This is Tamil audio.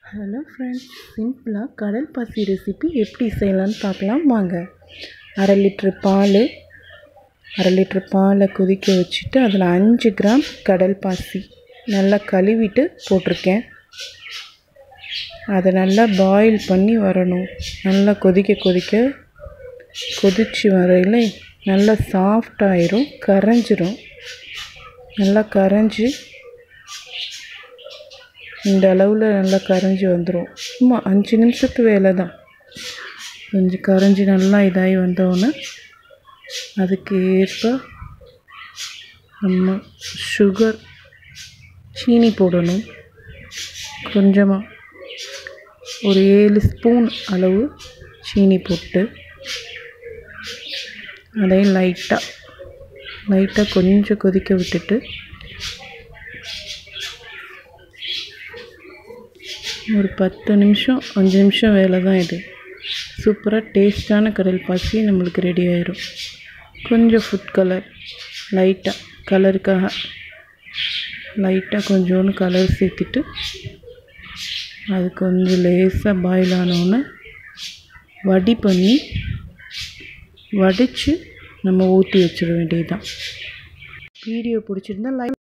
ஹலோ ஃப்ரெண்ட்ஸ் சிம்பிளாக கடல் பாசி ரெசிபி எப்படி செய்யலான்னு பார்க்கலாம் வாங்க அரை லிட்ரு பால் அரை லிட்ரு பாலை கொதிக்க வச்சுட்டு அதில் அஞ்சு கிராம் கடல் பாசி நல்லா கழுவிட்டு போட்டிருக்கேன் அதை நல்லா பாயில் பண்ணி வரணும் நல்லா கொதிக்க கொதிக்க கொதிச்சு வரையில் நல்லா சாஃப்ட் ஆயிரும் கரைஞ்சிரும் நல்லா கரைஞ்சி இந்த அளவில் நல்லா கரைஞ்சி வந்துடும் சும்மா அஞ்சு நிமிஷத்து வேலை தான் கொஞ்சம் கரைஞ்சி நல்லா இதாகி வந்தோடனே அதுக்கு ஏற்ப நம்ம சுகர் சீனி போடணும் கொஞ்சமாக ஒரு ஏழு ஸ்பூன் அளவு சீனி போட்டு அதையும் லைட்டாக லைட்டாக கொஞ்சம் கொதிக்க விட்டுட்டு ஒரு பத்து நிமிஷம் அஞ்சு நிமிஷம் வேலை தான் இது சூப்பராக டேஸ்டான கடல் பாசி நம்மளுக்கு ரெடி ஆயிரும் கொஞ்சம் ஃபுட் கலர் லைட்டாக கலருக்காக லைட்டாக கொஞ்சோண்டு கலர் சேர்த்துட்டு அது கொஞ்சம் லேசாக பாயில் ஆனோடனே வடி பண்ணி வடித்து நம்ம ஊற்றி வச்சிட வேண்டியது தான் வீடியோ பிடிச்சிருந்தா லைக்